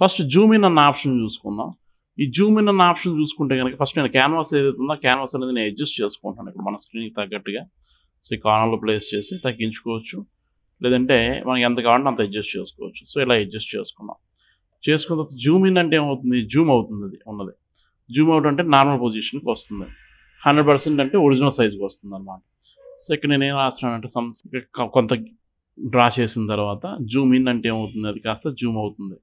First zoom in అన్న option చూసుకుందాం ఈ జూమ్ ఇన్ అన్న ఆప్షన్ చూసుకుంటే కనుక ఫస్ట్ నేను క్యాన్వాస్ ఏదైతే ఉందో క్యాన్వాస్ అనేది నేను అడ్జస్ట్ చేసుకుంటాను ఇక్కడ మన స్క్రీన్కి తగ్గట్టుగా సో ఈ కార్నర్లో ప్లేస్ చేసి తగ్గించుకోవచ్చు లేదంటే మనకి ఎంత కావాలంటే అంత అడ్జస్ట్ చేసుకోవచ్చు సో ఇలా అడ్జస్ట్ చేసుకున్నాం చేసుకున్న తర్వాత జూమ్ ఇన్ అంటే ఏమవుతుంది జూమ్ అవుతుంది అది ఉన్నది జూమ్ అవుట్ అంటే నార్మల్ పొజిషన్కి వస్తుంది హండ్రెడ్ పర్సెంట్ అంటే ఒరిజినల్ సైజ్కి వస్తుంది అనమాట సో ఇక్కడ నేను ఏం రాస్తున్నానంటే సమ్ కొంత డ్రా చేసిన తర్వాత జూమ్ ఇన్ అంటే ఏమవుతుంది అది కాస్త జూమ్ అవుతుంది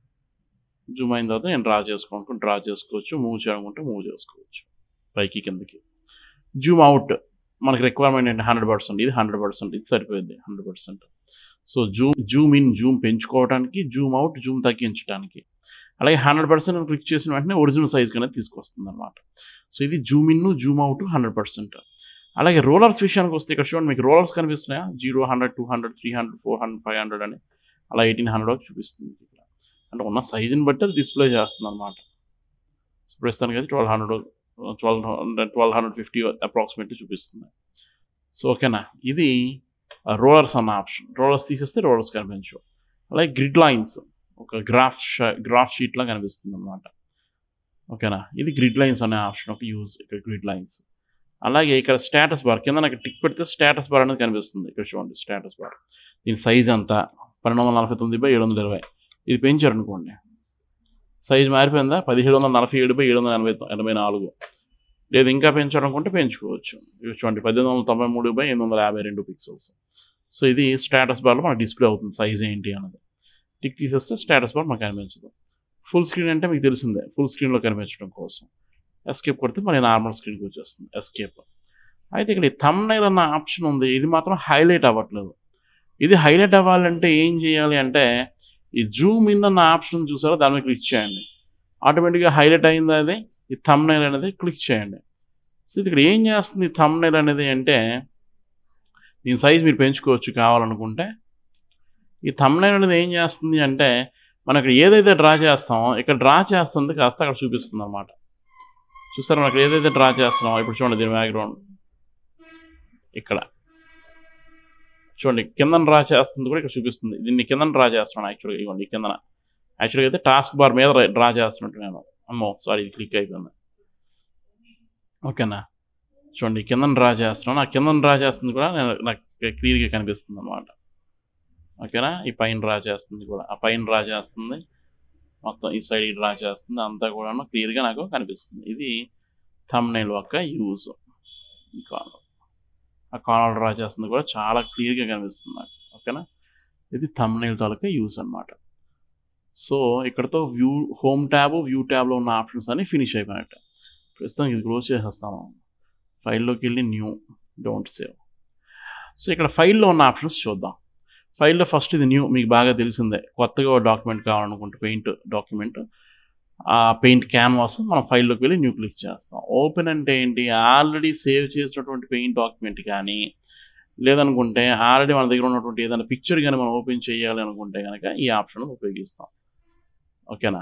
జూమ్ అయిన తర్వాత నేను డ్రా చేసుకుంటూ డ్రా చేసుకోవచ్చు మూవ్ చేయాలనుకుంటే మూవ్ చేసుకోవచ్చు పైకి కిందకి జూమ్ అవుట్ మనకి రిక్వైర్మెంట్ ఏంటి హండ్రెడ్ పర్సెంట్ ఇది హండ్రెడ్ పర్సెంట్ ఇది సరిపోయింది hundred percent so zoom zoom in zoom పెంచుకోవడానికి జూమ్ అవుట్ జూమ్ తగ్గించడానికి అలాగే హండ్రెడ్ పర్సెంట్ క్లిక్ చేసిన వెంటనే ఒరిజినల్ సైజ్ అనేది తీసుకొస్తుంది అనమాట సో ఇది zoom in zoom out hundred percent అలాగే రోలర్స్ విషయానికి వస్తే ఇక్కడ చూడండి మీకు రోలర్స్ కనిపిస్తున్నాయా zero hundred two hundred three hundred four hundred five hundred అని అలా ఎయిటీన్ హండ్రెడ్ వరకు చూపిస్తుంది ఇక్కడ అంటే ఉన్న సైజుని బట్టి అది డిస్ప్లే చేస్తుంది అనమాట ప్రస్తుతానికి అయితే twelve hundred twelve hundred twelve hundred fifty approximately చూపిస్తుంది సో ఓకేనా ఇది రోలర్స్ అన్న ఆప్షన్ రోలర్స్ తీసేస్తే రోలర్స్ కనిపించవు అలాగే గ్రిడ్ లైన్స్ ఒక గ్రాఫ్ గ్రాఫ్ షీట్లా కనిపిస్తుంది అనమాట ఓకేనా ఇది గ్రిడ్ లైన్స్ అనే ఆప్షన్ ఒక యూజ్ ఇక్కడ గ్రిడ్ లైన్స్ అలాగే ఇక్కడ స్టేటస్ బార్ కింద నాకు టిక్ పెడితే స్టేటస్ బార్ అనేది కనిపిస్తుంది ఇక్కడ చూడండి స్టేటస్ బార్ దీని సైజ్ అంతా పన్నెండు వందల నలభై తొమ్మిది బై ఏడు వందల ఇరవై ఇది పెంచారు అనుకోండి సైజ్ మారిపోయిందా పదిహేడు వందల నలభై ఏడు బై ఏడు వందల ఎనభై ఎనభై నాలుగు లేదు ఇంకా పెంచాలనుకుంటే పెంచుకోవచ్చు ఇవి చూడండి పద్దెనిమిది వందల తొంభై మూడు బై ఎనిమిది వందల యాభై రెండు పిక్సెల్స్ సో ఇది స్టేటస్ బార్లో మనకు డిస్ప్లే అవుతుంది సైజ్ ఏంటి అన్నది టిక్ తీసేస్తే స్టేటస్ బార్ మనకు కనిపించదు ఫుల్ స్క్రీన్ అంటే మీకు తెలిసిందే ఫుల్ స్క్రీన్లో కనిపించడం కోసం ఎస్కేప్ కొడితే మరి నార్మల్ స్క్రీన్కి వచ్చేస్తుంది ఎస్కేప్ అయితే ఇక్కడ ఈ థంబ్నైల్ అన్న ఆప్షన్ ఉంది ఇది మాత్రం హైలైట్ అవ్వట్లేదు ఇది హైలైట్ అవ్వాలంటే ఏం చేయాలి అంటే ఈ జూమ్ ఇన్ అన్న ఆప్షన్ చూసారో దాని మీద క్లిక్ చేయండి ఆటోమేటిక్గా హైలైట్ అయింది అది ఈ థంబ్నైల్ అనేది క్లిక్ చేయండి సో ఇది ఇక్కడ ఏం చేస్తుంది ఈ థంబ్నైల్ అనేది అంటే దీని సైజ్ మీరు పెంచుకోవచ్చు కావాలనుకుంటే ఈ థంబ్నైల్ అనేది ఏం చేస్తుంది అంటే మనం ఇక్కడ ఏదైతే డ్రా చేస్తామో ఇక్కడ డ్రా చేస్తుంది కాస్త అక్కడ చూపిస్తుంది అనమాట చూస్తారా మనకి ఏదైతే డ్రా చేస్తున్నామో ఇప్పుడు చూడండి దీని బ్యాక్గ్రౌండ్ ఇక్కడ చూడండి కింద డ్రా చేస్తుంది కూడా ఇక్కడ చూపిస్తుంది దీన్ని కింద డ్రా చేస్తున్నాను యాక్చువల్గా ఇవ్వండి కిందన యాక్చువల్గా అయితే టాస్క్ బార్ మీద డ్రా చేస్తున్నట్టు నేను అమ్మో సారీ ఇది క్లిక్ అయిపోయింది ఓకేనా చూడండి కింద డ్రా చేస్తున్నాను ఆ కింద డ్రా చేస్తుంది కూడా నేను నాకు క్లియర్గా కనిపిస్తుంది అనమాట ఓకేనా ఈ పైన డ్రా చేస్తుంది కూడా ఆ పైన డ్రా చేస్తుంది మొత్తం ఈ సైడ్ డ్రా చేస్తుంది అంతా కూడా క్లియర్గా నాకు కనిపిస్తుంది ఇది థంబ్నైల్ యొక్క యూజ్ ఈ కార్నర్ ఆ కార్నర్ డ్రా చేస్తుంది కూడా చాలా క్లియర్గా కనిపిస్తుంది నాకు ఓకేనా ఇది థంబ్నైల్ తాలూకా యూజ్ అనమాట సో ఇక్కడతో వ్యూ హోమ్ ట్యాబ్ వ్యూ ట్యాబ్లో ఉన్న ఆప్షన్స్ అన్ని ఫినిష్ అయిపోయినట్టు ప్రస్తుతం ఇది క్లోజ్ చేసేస్తాము ఫైల్లోకి వెళ్ళి న్యూ డోంట్ సేవ్ సో ఇక్కడ ఫైల్లో ఉన్న ఆప్షన్స్ చూద్దాం ఫైల్లో ఫస్ట్ ఇది న్యూ మీకు బాగా తెలిసిందే కొత్తగా డాక్యుమెంట్ కావాలనుకుంటే పెయింట్ డాక్యుమెంట్ ఆ పెయింట్ క్యాన్వాస్ మనం ఫైల్లోకి వెళ్ళి న్యూ క్లిక్ చేస్తాం ఓపెన్ అంటే ఏంటి ఆల్రెడీ సేవ్ చేసినటువంటి పెయింట్ డాక్యుమెంట్ కానీ లేదనుకుంటే ఆల్రెడీ మన దగ్గర ఉన్నటువంటి ఏదైనా పిక్చర్ కానీ మనం ఓపెన్ చేయాలి అనుకుంటే కనుక ఈ ఆప్షన్ ఉపయోగిస్తాం ఓకేనా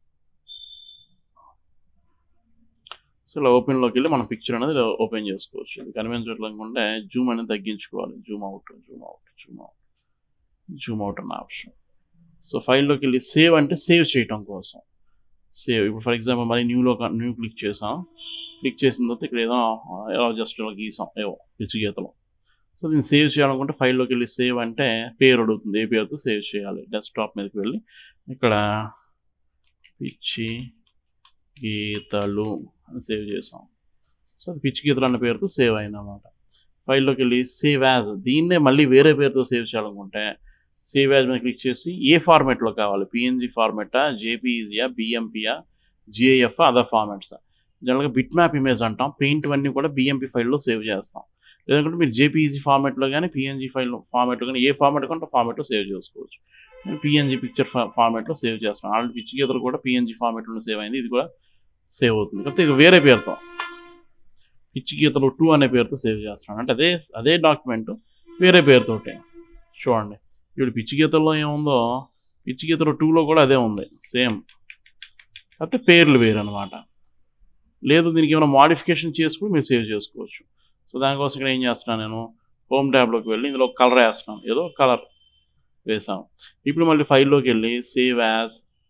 సో ఇలా ఓపెన్లోకి వెళ్ళి మన పిక్చర్ అనేది ఓపెన్ చేసుకోవచ్చు ఇది కనిపించట్లనుకుంటే జూమ్ అనేది తగ్గించుకోవాలి zoom out zoom out zoom out zoom out అన్న ఆప్షన్ సో ఫైల్లోకి వెళ్ళి సేవ్ అంటే సేవ్ చేయటం కోసం సేవ్ ఇప్పుడు ఫర్ ఎగ్జాంపుల్ మరి న్యూలో న్యూ క్లిక్ చేసాం క్లిక్ చేసిన తర్వాత ఇక్కడ ఏదో ఎలా జస్ట్ ఇలా గీసాం ఏవో పిచ్చి గీతలో సో దీన్ని సేవ్ చేయాలనుకుంటే ఫైల్లోకి వెళ్ళి సేవ్ అంటే పేరు అడుగుతుంది ఏ పేరుతో సేవ్ చేయాలి డెస్క్టాప్ మీదకి వెళ్ళి ఇక్కడ పిచ్చి గీతలు అని సేవ్ చేసాం సో అది పిచ్చి గీతలు అన్న పేరుతో సేవ్ అయిందన్నమాట ఫైల్లోకి వెళ్ళి సేవ్ యాజ్ దీన్నే మళ్ళీ వేరే పేరుతో సేవ్ చేయాలనుకుంటే సేవ్ యాజ్ మీద క్లిక్ చేసి ఏ ఫార్మాట్లో కావాలి పిఎన్జీ ఫార్మాటా జేపీఈజీయా బిఎంపీయా జిఐఎఫ్ అదర్ ఫార్మాట్స్ జనరల్గా బిట్ మ్యాప్ ఇమేజ్ అంటాం పెయింట్ అన్నీ కూడా బిఎంపీ ఫైల్లో సేవ్ చేస్తాం లేదంటే మీరు జేపీఈజీ ఫార్మాట్లో కానీ పిఎన్జీ ఫైల్ ఫార్మాట్లో కానీ ఏ ఫార్మాట్ కంటే ఫార్మాట్లో సేవ్ చేసుకోవచ్చు నేను పిఎన్జీ పిక్చర్ ఫార్మాట్లో సేవ్ చేస్తాను ఆల్రెడీ పిచ్చి గీతలు కూడా పిఎన్జీ ఫార్మాట్లో సేవ్ అయింది ఇది కూడా సేవ్ అవుతుంది కాకపోతే ఇక వేరే పేరుతో పిచ్చి గీతలు టూ అనే పేరుతో సేవ్ చేస్తున్నాను అంటే అదే అదే డాక్యుమెంట్ వేరే పేరుతోటి చూడండి ఇప్పుడు పిచ్చి గీతల్లో ఏముందో పిచ్చి గీతలో టూలో కూడా అదే ఉంది సేమ్ కాకపోతే పేర్లు వేరు అనమాట లేదు దీనికి ఏమైనా మాడిఫికేషన్ చేసుకుని మీరు సేవ్ చేసుకోవచ్చు సో దానికోసం ఇక్కడ ఏం చేస్తున్నాను నేను హోమ్ ట్యాబ్లోకి వెళ్ళి ఇందులో కలర్ వేస్తున్నాను ఏదో కలర్ వేసాం ఇప్పుడు మళ్ళీ ఫైల్లోకి వెళ్ళి save as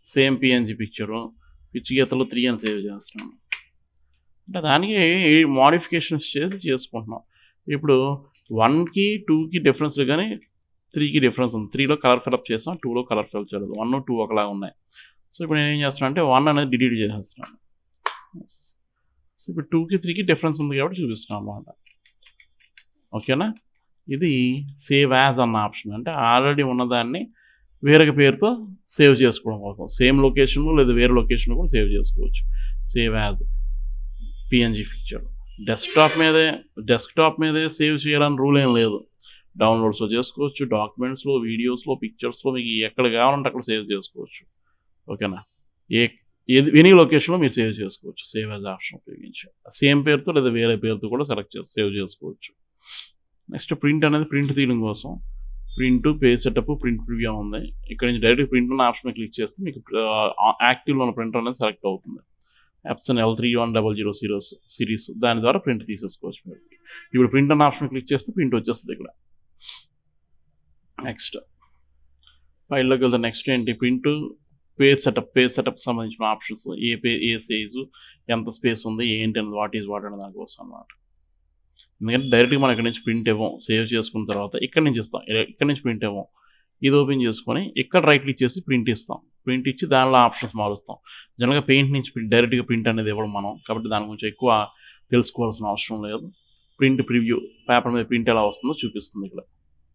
same PNG picture పిచ్చి గీతలు త్రీ అని సేవ్ చేస్తున్నాను అంటే దానికి మోడిఫికేషన్స్ చేసి చేసుకుంటున్నాం ఇప్పుడు వన్కి టూకి డిఫరెన్స్ కానీ త్రీకి డిఫరెన్స్ ఉంది త్రీలో కలర్ ఫిల్అప్ చేస్తాం టూలో కలర్ ఫిల్అప్ చేయలేదు వన్ టూ ఒకలా ఉన్నాయి సో ఇప్పుడు నేను ఏం చేస్తున్నాను అంటే వన్ అనేది డిలీట్ చేసేస్తున్నాను సో ఇప్పుడు టూకి త్రీకి డిఫరెన్స్ ఉంది కాబట్టి చూపిస్తున్నాను అన్నమాట ఓకేనా ఇది సేవ్ యాజ్ అన్న ఆప్షన్ అంటే ఆల్రెడీ ఉన్నదాన్ని వేరొక పేరుతో సేవ్ చేసుకోవడం కోసం సేమ్ లొకేషన్ లేదా వేరే లొకేషన్ కూడా సేవ్ చేసుకోవచ్చు save as PNG picture desktop మీదే డెస్క్టాప్ మీదే సేవ్ చేయాలని రూల్ ఏం లేదు డౌన్లోడ్స్లో చేసుకోవచ్చు డాక్యుమెంట్స్లో వీడియోస్లో పిక్చర్స్లో మీకు ఎక్కడ కావాలంటే అక్కడ సేవ్ చేసుకోవచ్చు ఓకేనా ఏ ఏది ఎనీ లొకేషన్లో మీరు సేవ్ చేసుకోవచ్చు సేవ్ యాజ్ ఆప్షన్ ఉపయోగించి సేమ్ పేరుతో లేదా వేరే పేరుతో కూడా సెలెక్ట్ చేసి సేవ్ చేసుకోవచ్చు నెక్స్ట్ ప్రింట్ అనేది ప్రింట్ తీయడం కోసం print page setup print preview ఉంది ఇక్కడ నుంచి డైరెక్ట్ ప్రింట్ ఉన్న ఆప్షన్ క్లిక్ చేస్తే మీకు యాక్టివ్లో ఉన్న ప్రింటర్ అనేది సెలెక్ట్ అవుతుంది Epson L three one double zero series series దాని ద్వారా ప్రింట్ తీసేసుకోవచ్చు మీరు ఇప్పుడు ప్రింట్ అన్న ఆప్షన్ క్లిక్ చేస్తే ప్రింట్ వచ్చేస్తుంది ఇక్కడ నెక్స్ట్ ఫైల్లోకి వెళ్తే నెక్స్ట్ ఏంటి print page setup page setup సంబంధించిన ఆప్షన్స్ ఏ పే ఏ సైజు ఎంత స్పేస్ ఉంది ఏంటి అనేది వాట్ ఈజ్ వాట్ అనే దానికోసం అనమాట ఎందుకంటే డైరెక్ట్గా మనం ఇక్కడ నుంచి ప్రింట్ ఇవ్వం సేవ్ చేసుకున్న తర్వాత ఇక్కడ నుంచి ఇస్తాం ఇక్కడ నుంచి ప్రింట్ ఇవ్వం ఇది ఓపెన్ చేసుకొని ఇక్కడ రైట్ క్లిక్ చేసి ప్రింట్ ఇస్తాం ప్రింట్ ఇచ్చి దానిలో ఆప్షన్స్ మారుస్తాం జనరల్గా పెయింట్ నుంచి డైరెక్ట్గా ప్రింట్ అనేది ఇవ్వడం మనం కాబట్టి దాని గురించి ఎక్కువ తెలుసుకోవాల్సిన అవసరం లేదు ప్రింట్ ప్రివ్యూ పేపర్ మీద ప్రింట్ ఎలా వస్తుందో చూపిస్తుంది ఇక్కడ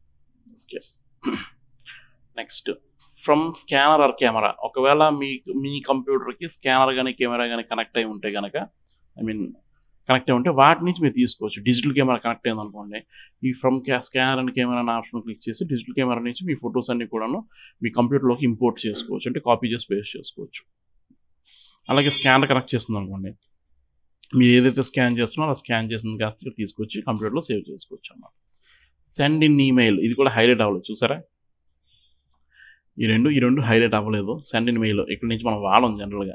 next from scanner or camera ఒకవేళ మీ మీ కంప్యూటర్కి స్కానర్ కానీ కెమెరా కానీ కనెక్ట్ అయి ఉంటే కనుక ఐ మీన్ కనెక్ట్ అయి ఉంటే వాటి నుంచి మీరు తీసుకోవచ్చు డిజిటల్ కెమెరా కనెక్ట్ అయింది అనుకోండి ఈ ఫ్రమ్ స్కానర్ అండ్ కెమెరా అనే ఆప్షన్ క్లిక్ చేసి డిజిటల్ కెమెరా నుంచి మీ ఫొటోస్ అన్ని కూడాను మీ కంప్యూటర్లోకి ఇంపోర్ట్ చేసుకోవచ్చు అంటే కాపీ చేసి పేస్ట్ చేసుకోవచ్చు అలాగే స్కానర్ కనెక్ట్ చేస్తుంది అనుకోండి మీరు ఏదైతే స్కాన్ చేస్తున్నారో ఆ స్కాన్ చేసిన కాస్త తీసుకొచ్చి కంప్యూటర్లో సేవ్ చేసుకోవచ్చు అన్నమాట సెండ్ ఇన్ ఈమెయిల్ ఇది కూడా హైలైట్ అవ్వలేదు చూసారా ఈ రెండు ఈ రెండు హైలైట్ అవ్వలేదు సెండ్ ఇన్ మెయిల్ ఇక్కడ నుంచి మనం వాడం జనరల్గా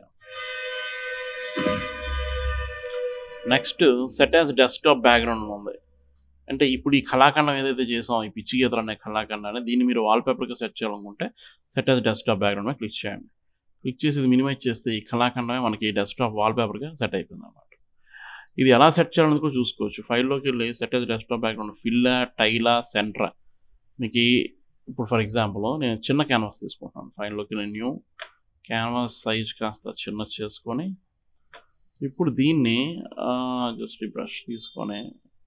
next set as desktop background ఉంది అంటే ఇప్పుడు ఈ కళాఖండం ఏదైతే చేసాం ఈ పిచ్చి గీతలు అనే కళాఖండాన్ని దీన్ని మీరు వాల్పేపర్గా సెట్ చేయాలనుకుంటే సెట్ యాజ్ డెస్క్టాప్ బ్యాక్గ్రౌండ్ మీద క్లిక్ చేయండి క్లిక్ చేసి ఇది మినిమైజ్ చేస్తే ఈ కళాఖండమే మనకి డెస్క్టాప్ వాల్పేపర్గా సెట్ అయిపోయింది అన్నమాట ఇది ఎలా సెట్ చేయాలని కూడా చూసుకోవచ్చు ఫైల్లోకి వెళ్ళి సెట్ యాజ్ డెస్క్టాప్ బ్యాక్గ్రౌండ్ ఫిల్లా టైలా సెంట్రా మీకు ఇప్పుడు ఫర్ ఎగ్జాంపుల్ నేను చిన్న క్యాన్వాస్ తీసుకుంటాను ఫైల్లోకి వెళ్ళి న్యూ క్యాన్వాస్ సైజ్ కాస్త చిన్న చేసుకొని ఇప్పుడు దీన్ని జస్ట్ ఈ బ్రష్ తీసుకొని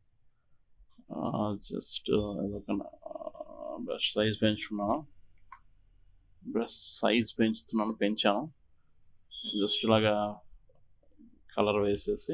జస్ట్ ఒక బ్రష్ సైజ్ పెంచుకున్నాను బ్రష్ సైజ్ పెంచుతున్నాను పెంచాను జస్ట్ ఇలాగా కలర్ వేసేసి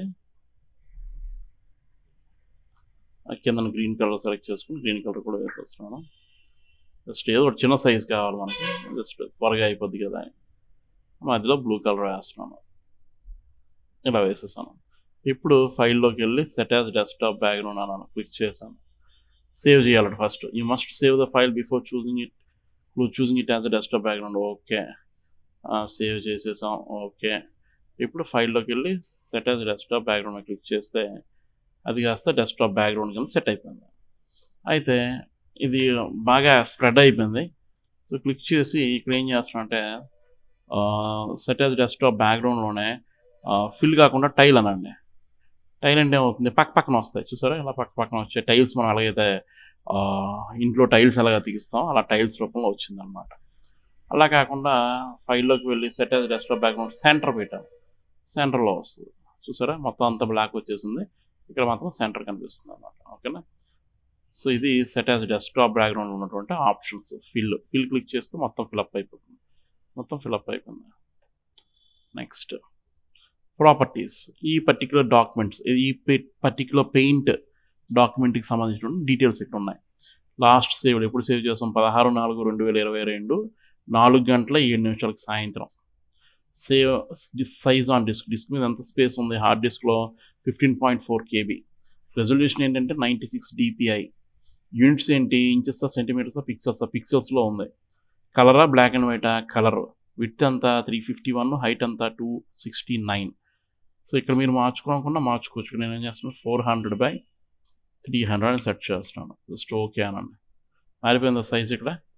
కింద గ్రీన్ కలర్ సెలెక్ట్ చేసుకుని గ్రీన్ కలర్ కూడా వేసేస్తున్నాను జస్ట్ ఏదో ఒక చిన్న సైజ్ కావాలి మనకి జస్ట్ త్వరగా అయిపోద్ది కదా మధ్యలో బ్లూ కలర్ వేస్తున్నాను ఇలా వేసేసాను ఇప్పుడు ఫైల్లోకి వెళ్ళి సెట్ యాజ్ డెస్క్టాప్ బ్యాక్గ్రౌండ్ అన్నాను క్లిక్ చేశాను సేవ్ చేయాలంటే first you must save the file before choosing it choosing it as a desktop background okay save చేసేసాం ఓకే ఇప్పుడు ఫైల్లోకి వెళ్ళి set as desktop background click చేస్తే అది కాస్త డెస్క్టాప్ బ్యాక్గ్రౌండ్ కింద సెట్ అయిపోయింది అయితే ఇది బాగా స్ప్రెడ్ అయిపోయింది సో క్లిక్ చేసి ఇక్కడ ఏం చేస్తున్నా అంటే సెట్ యాజ్ డెస్క్టాప్ బ్యాక్గ్రౌండ్లోనే ఫిల్ కాకుండా టైల్ అనండి టైల్ అంటే ఏమవుతుంది పక్క పక్కన వస్తాయి చూసారా ఇలా పక్క పక్కన వచ్చే టైల్స్ మనం ఎలాగైతే ఇంట్లో టైల్స్ ఎలాగ తీస్తాం అలా టైల్స్ రూపంలో వచ్చిందనమాట అలా కాకుండా ఫైల్లోకి వెళ్ళి set as desktop background centre పెట్టాను సెంటర్లో వస్తుంది చూసారా మొత్తం అంతా బ్లాక్ వచ్చేసింది ఇక్కడ మాత్రం సెంటర్ కనిపిస్తుంది అనమాట ఓకేనా సో ఇది సెట్ యాజ్ డెస్క్టాప్ బ్యాక్గ్రౌండ్ ఉన్నటువంటి ఆప్షన్స్ ఫిల్ ఫిల్ క్లిక్ చేస్తే మొత్తం ఫిల్అప్ అయిపోతుంది మొత్తం ఫిల్అప్ అయిపోయింది నెక్స్ట్ ప్రాపర్టీస్ ఈ పర్టికులర్ డాక్యుమెంట్స్ ఈ పర్టికులర్ పెయింట్ డాక్యుమెంట్కి సంబంధించిన డీటెయిల్స్ ఇక్కడ ఉన్నాయి లాస్ట్ సేవ్ ఎప్పుడు సేవ్ చేస్తాం పదహారు నాలుగు రెండు వేల ఇరవై రెండు నాలుగు గంటల ఏడు నిమిషాలకు సాయంత్రం save size on disk disk మీద ఎంత స్పేస్ ఉంది హార్డ్ డిస్క్లో fifteen point four KB resolution ఏంటంటే నైంటీ సిక్స్ డిపిఐ యూనిట్స్ ఏంటి ఇంచెస్ సెంటీమీటర్స్ పిక్సెల్స్ పిక్సెల్స్లో ఉంది కలరా బ్లాక్ అండ్ వైటా కలర్ విత్ అంతా త్రీ ఫిఫ్టీ వన్ హైట్ అంతా టూ సిక్స్టీ నైన్ సో ఇక్కడ మీరు మార్చుకోకుండా మార్చుకోవచ్చు నేను ఏం చేస్తున్నాను four hundred by three hundred అని సెట్ చేస్తున్నాను జస్ట్ ఓకే అనండి మారిపోయింది సైజ్ ఇక్కడ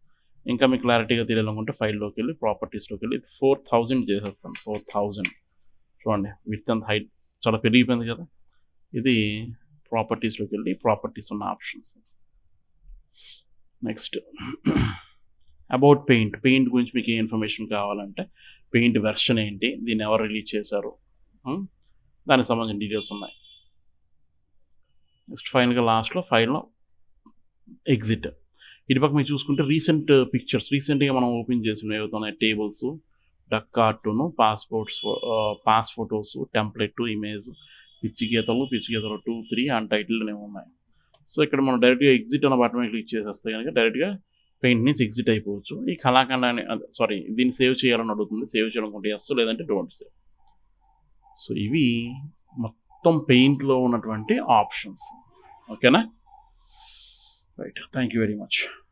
ఇంకా మీకు క్లారిటీగా తెలియాలనుకుంటే ఫైల్లోకి వెళ్ళి ప్రాపర్టీస్లోకి వెళ్ళి ఫోర్ థౌజండ్ చేసేస్తాను ఫోర్ థౌజండ్ చూడండి విత్ అండ్ హైట్ చాలా పెరిగిపోయింది కదా ఇది ప్రాపర్టీస్లోకి వెళ్ళి ప్రాపర్టీస్ ఉన్న options next about paint paint గురించి మీకు ఏ ఇన్ఫర్మేషన్ కావాలంటే పెయింట్ వెర్షన్ ఏంటి దీన్ని ఎవరు రిలీజ్ చేశారు ఉం? దానికి సంబంధించిన డీటెయిల్స్ ఉన్నాయి నెక్స్ట్ ఫైనల్గా లాస్ట్లో ఫైల్లో ఎగ్జిట్ ఇటు పక్క మీరు చూసుకుంటే రీసెంట్ పిక్చర్స్ రీసెంట్గా మనం ఓపెన్ చేసిన ఏవైతున్నాయి tables duck cartoon passports pass photos template image పిచ్చి గీతలు పిచ్చి గీతలు టూ త్రీ అండ్ టైటిల్ అనేవి ఉన్నాయి సో ఇక్కడ మనం డైరెక్ట్గా ఎగ్జిట్ అన్న బటన్ మీద క్లిక్ చేసేస్తే కనుక డైరెక్ట్గా పెయింట్ నుంచి ఎగ్జిట్ అయిపోవచ్చు ఈ కళాఖండాన్ని సారీ దీన్ని సేవ్ చేయాలని అడుగుతుంది సేవ్ చేయాలనుకుంటే ఎస్ లేదంటే డోంట్ సేవ్ సో ఇవి మొత్తం పెయింట్లో ఉన్నటువంటి ఆప్షన్స్ ఓకేనా right thank you very much